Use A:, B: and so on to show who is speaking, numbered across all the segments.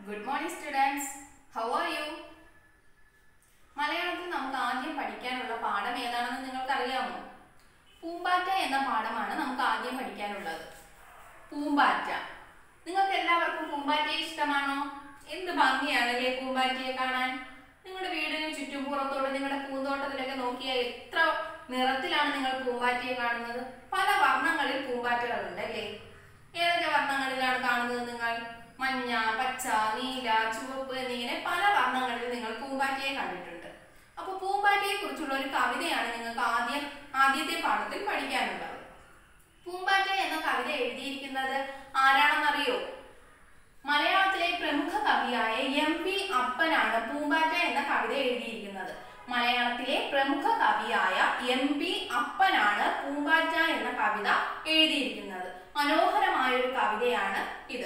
A: good morning students how are you മലയാളത്തിൽ നമുക്ക് ആദ്യം പഠിക്കാനുള്ള പാഠം ഏതാണെന്ന് നിങ്ങൾക്ക് അറിയാമോ പൂമ്പാറ്റ എന്ന പാഠമാണ് നമുക്ക് ആദ്യം പഠിക്കാനുള്ളത് പൂമ്പാറ്റ നിങ്ങൾക്ക് എല്ലാവർക്കും പൂമ്പാറ്റയെ ഇഷ്ടമാണോ എന്ത് ഭംഗിയാണല്ലേ പൂമ്പാറ്റയെ കാണാൻ നിങ്ങളുടെ വീടിന് ചുറ്റും പുറത്തോട്ട് നിങ്ങളുടെ പൂന്തോട്ടത്തിലൊക്കെ നോക്കിയാൽ എത്ര നിറത്തിലാണ് നിങ്ങൾ പൂമ്പാറ്റയെ കാണുന്നത് പല വർണ്ണങ്ങളിൽ പൂമ്പാറ്റകളുണ്ട് അല്ലേ ഏതൊക്കെ വർണ്ണങ്ങളിലാണ് കാണുന്നത് നിങ്ങൾ മഞ്ഞ പച്ച നീല ചുവപ്പ് എന്നിങ്ങനെ പല വർണ്ണങ്ങളിൽ നിങ്ങൾ പൂമ്പാറ്റയെ കണ്ടിട്ടുണ്ട് അപ്പോൾ പൂമ്പാറ്റയെ കുറിച്ചുള്ള ഒരു കവിതയാണ് നിങ്ങൾക്ക് ആദ്യം ആദ്യത്തെ പാഠത്തിൽ പഠിക്കാനുള്ളത് പൂമ്പാറ്റ എന്ന കവിത എഴുതിയിരിക്കുന്നത് ആരാണെന്നറിയോ മലയാളത്തിലെ പ്രമുഖ കവിയായ എം പി അപ്പനാണ് പൂമ്പാറ്റ എന്ന കവിത എഴുതിയിരിക്കുന്നത് മലയാളത്തിലെ പ്രമുഖ കവിയായ എം പി അപ്പനാണ് പൂമ്പാറ്റ എന്ന കവിത എഴുതിയിരിക്കുന്നത് മനോഹരമായ ഒരു കവിതയാണ് ഇത്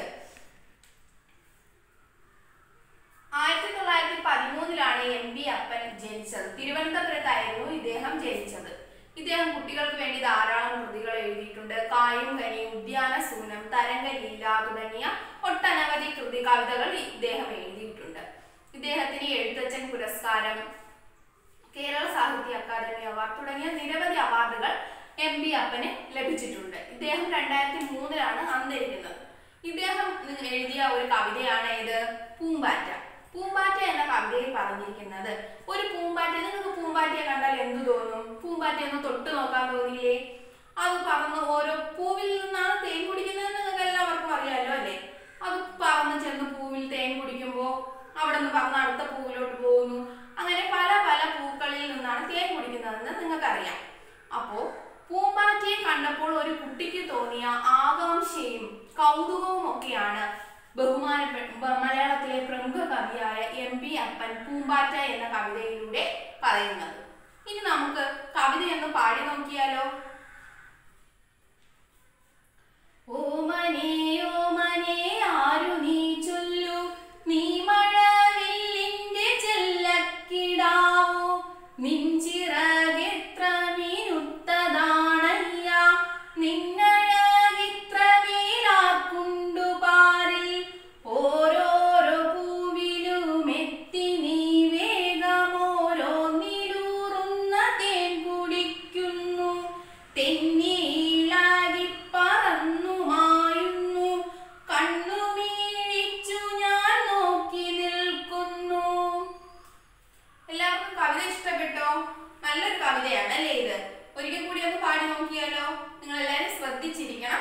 A: ആയിരത്തി തൊള്ളായിരത്തി പതിമൂന്നിലാണ് എം പി അപ്പൻ ജനിച്ചത് തിരുവനന്തപുരത്തായിരുന്നു ഇദ്ദേഹം ജനിച്ചത് ഇദ്ദേഹം കുട്ടികൾക്ക് വേണ്ടി ധാരാളം കൃതികൾ എഴുതിയിട്ടുണ്ട് കായും കനിയും ഉദ്യാന സൂനം തരംഗ ലീല തുടങ്ങിയ ഒട്ടനവധി കൃതി കവിതകൾ ഇദ്ദേഹം എഴുതിയിട്ടുണ്ട് ഇദ്ദേഹത്തിന് എഴുത്തച്ഛൻ പുരസ്കാരം കേരള സാഹിത്യ അക്കാദമി അവാർഡ് തുടങ്ങിയ നിരവധി അവാർഡുകൾ എം പി അപ്പന് ലഭിച്ചിട്ടുണ്ട് ഇദ്ദേഹം രണ്ടായിരത്തി മൂന്നിലാണ് അന്തരിക്കുന്നത് ഇദ്ദേഹം എഴുതിയ ഒരു കവിതയാണ് ഇത് പൂമ്പാറ്റ പൂമ്പാറ്റ എന്ന കവിതയിൽ പറഞ്ഞിരിക്കുന്നത് ഒരു പൂമ്പാറ്റ നിങ്ങൾക്ക് പൂമ്പാറ്റയെ കണ്ടാൽ എന്ത് തോന്നും പൂമ്പാറ്റ ഒന്ന് തൊട്ട് നോക്കാൻ തോന്നില്ലേ അത് പറന്ന് ഓരോ പൂവിൽ നിന്നാണ് തേൻ കുടിക്കുന്നത് നിങ്ങൾക്ക് എല്ലാവർക്കും അറിയാലോ അല്ലേ അത് പറന്ന് ചെന്ന് പൂവിൽ തേൻ കുടിക്കുമ്പോൾ അവിടെ നിന്ന് പറന്ന് അടുത്ത പൂവിലോട്ട് പോകുന്നു അങ്ങനെ പല പല പൂക്കളിൽ നിന്നാണ് തേൻ കുടിക്കുന്നതെന്ന് നിങ്ങൾക്കറിയാം അപ്പോ പൂമ്പാറ്റയെ കണ്ടപ്പോൾ ഒരു കുട്ടിക്ക് തോന്നിയ ആകാംക്ഷയും കൗതുകവും ഒക്കെയാണ് ബഹുമാനപ്പെട്ട മലയാളത്തിലെ പ്രമുഖ കവിയായ എം പി അപ്പൻ പൂമ്പാറ്റ എന്ന കവിതയിലൂടെ പറയുന്നത് ഇനി നമുക്ക് കവിതയൊന്ന് പാടി നോക്കിയാലോ ഓമനേ ഓമനേ ആരു നീ ചൊല്ലു നീ മഴവില്ലിന്റെ ചെല്ലക്കിടാവോ നിൻചിറകെത്ര മിനുത്തതാണയ്യ നിന്നഴകിത്ര മേലാർക്കുണ്ടു പാരിൽ ഓരോരോ പൂവിലും എത്തി നീ വേഗമോരോ നിലൂറുന്ന തേൻ കുടിക്കുന്നു തെന്നിയിളകി പറന്നു മായുന്നു കണ്ണുമീഴിച്ചു ഞാൻ നോക്കി നിൽക്കുന്നു എല്ലാവർക്കും കവിത ഇഷ്ടപ്പെട്ടോ നല്ലൊരു കവിതയാണ് അല്ലേ ഇത് ഒരിക്കൽ കൂടി ഒന്ന് പാടി നോക്കിയാലോ നിങ്ങൾ എല്ലാവരും ശ്രദ്ധിച്ചിരിക്കണം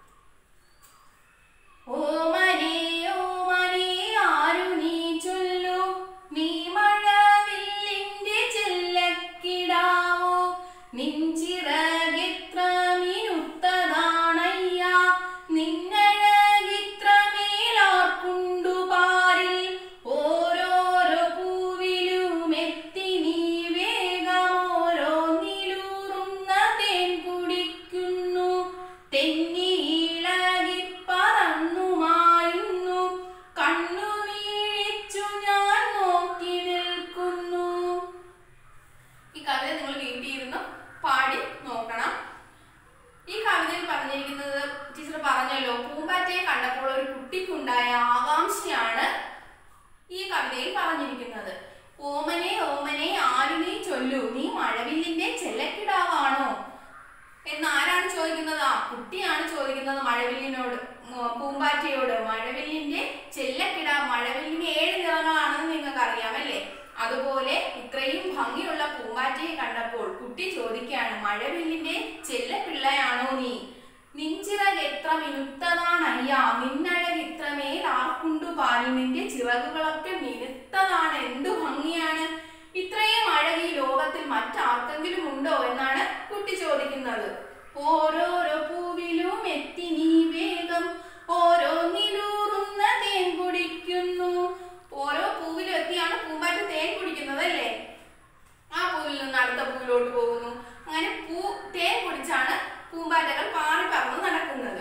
A: ഓമനേ ഓമനേ ആരു നീ ചൊല്ലു നീ മഴവില്ലിന്റെ ചെല്ലക്കിടാവോ നിൻചിറകെത്ര മിനുത്തതാണയ്യ നിന്നഴകിത്ര മേലാർക്കുണ്ടു പാരിൽ ഓരോരോ പൂവിലും എത്തി നീ വേഗമോരോ നിലൂറുന്ന തേൻ കുടിക്കുന്നു തെന്നിയിളകി പറന്നു മായുന്നു കണ്ണുമീഴിച്ചു ഞാൻ നോക്കി നിൽക്കുന്നു ഈ കവിത നിങ്ങൾ വീട്ടിൽ ഇരുന്ന് പാടി നോക്കണം ഈ കവിതയിൽ പറഞ്ഞിരിക്കുന്നത് ടീച്ചർ പറഞ്ഞല്ലോ പൂമ്പാറ്റയെ കണ്ടപ്പോൾ ഒരു കുട്ടിക്കുണ്ടായ ആകാംക്ഷയാണ് ഈ കവിതയിൽ പറഞ്ഞിരിക്കുന്നത് ഓമനെ ഓമനെ ആരു നീ ചൊല്ലു നീ മഴവില്ലിന്റെ ചെല്ലക്കിടാവാണോ എന്ന് ആരാണ് ചോദിക്കുന്നത് ആ കുട്ടിയാണ് ചോദിക്കുന്നത് മഴവില്ലിനോട് ഉം, പൂമ്പാറ്റയോട് മഴവില്ലിന്റെ ചെല്ലക്കിട മഴവില്ലിന്റെ ഏഴ് നിറങ്ങളാണെന്ന് നിങ്ങൾക്ക് അറിയാമല്ലേ അതുപോലെ ഇത്രയും ഭംഗിയുള്ള പൂമ്പാറ്റയെ കണ്ടപ്പോൾ കുട്ടി ചോദിക്കുകയാണ് മഴവില്ലിന്റെ ചെല്ലപ്പിള്ളയാണോ നീ നിൻചിറക് എത്ര മിനുത്തതാണയ്യ നിന്നഴക് ഇത്രമേൽ ആർക്കുണ്ടു പാലി നിന്റെ ചിറകുകളൊക്കെ മിനുത്തതാണ് എന്തു ഭംഗിയാണ് ഇത്രയും അഴക് ഈ ലോകത്തിൽ മറ്റാർക്കെങ്കിലും ഉണ്ടോ എന്നാണ് കുട്ടി ചോദിക്കുന്നത് ഓരോരോ പൂവിലും എത്തി നീ വേഗം ഓരോ നിലൂറുന്ന തേൻ കുടിക്കുന്നു ഓരോ പൂവിലും എത്തിയാണ് പൂമ്പാറ്റ തേൻ കുടിക്കുന്നത് അല്ലേ ആ പൂവിൽ നിന്ന് അടുത്ത പൂവിലോട്ട് പോകുന്നു അങ്ങനെ പൂ തേൻ കുടിച്ചാണ് പൂമ്പാറ്റകൾ പാറി പറന്ന് നടക്കുന്നത്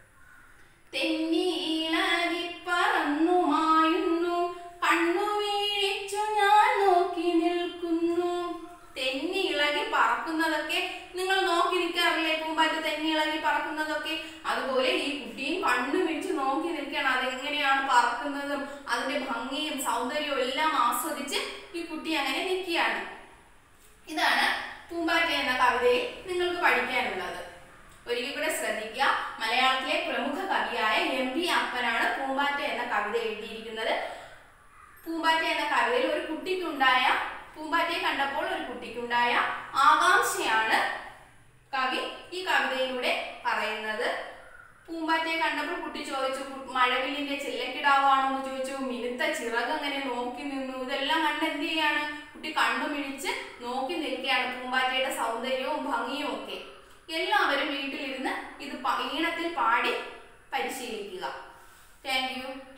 A: തെന്നിയിളകി പറന്നു മായുന്നു കണ്ണു വീഴിച്ചു ഞാൻ നോക്കി നിൽക്കുന്നു തെന്നി ഇളകി പറക്കുന്നതൊക്കെ നിങ്ങൾ നോക്കി നിൽക്കാറില്ലേ പൂമ്പാറ്റ തെന്നി ഇളകി പറക്കുന്നതൊക്കെ അതുപോലെ ഈ കുട്ടിയും കണ്ണു പിടിച്ച് നോക്കി നിൽക്കണം അതെങ്ങനെയാണ് പറക്കുന്നത് പറക്കുന്നതും അതിന്റെ ഭംഗിയും സൗന്ദര്യവും എല്ലാം ആസ്വദിച്ച് ഈ കുട്ടി അങ്ങനെ നിൽക്കുകയാണ് ഇതാണ് പൂമ്പാറ്റ എന്ന കവിതയിൽ നിങ്ങൾക്ക് പഠിക്കാനുള്ളത് ഒരിക്കൽ കൂടെ ശ്രദ്ധിക്കുക മലയാളത്തിലെ പ്രമുഖ കവിയായ എം പി അപ്പനാണ് പൂമ്പാറ്റ എന്ന കവിത എഴുതിയിരിക്കുന്നത് പൂമ്പാറ്റ എന്ന കവിതയിൽ ഒരു കുട്ടിക്കുണ്ടായ പൂമ്പാറ്റയെ കണ്ടപ്പോൾ ഒരു കുട്ടിക്കുണ്ടായ ആകാംക്ഷയാണ് കവി ഈ കവിതയിലൂടെ പറയുന്നത് പൂമ്പാറ്റയെ കണ്ടപ്പോൾ കുട്ടി ചോദിച്ചു "കു- മഴവില്ലിന്റെ ചില്ലക്കിടാവാണോ എന്ന് ചോദിച്ചു മിനുത്ത ചിറക് അങ്ങനെ നോക്കി നിന്നു ഇതെല്ലാം കണ്ട് എന്ത് ചെയ്യാണ് കുട്ടി കണ്ണു മിഴിച്ച് നോക്കി നിൽക്കുകയാണ് പൂമ്പാറ്റയുടെ സൗന്ദര്യവും ഭംഗിയും ഒക്കെ എല്ലാവരും വീട്ടിലിരുന്ന് ഇത് പ- ഈണത്തിൽ പാടി പരിശീലിക്കുക താങ്ക് യു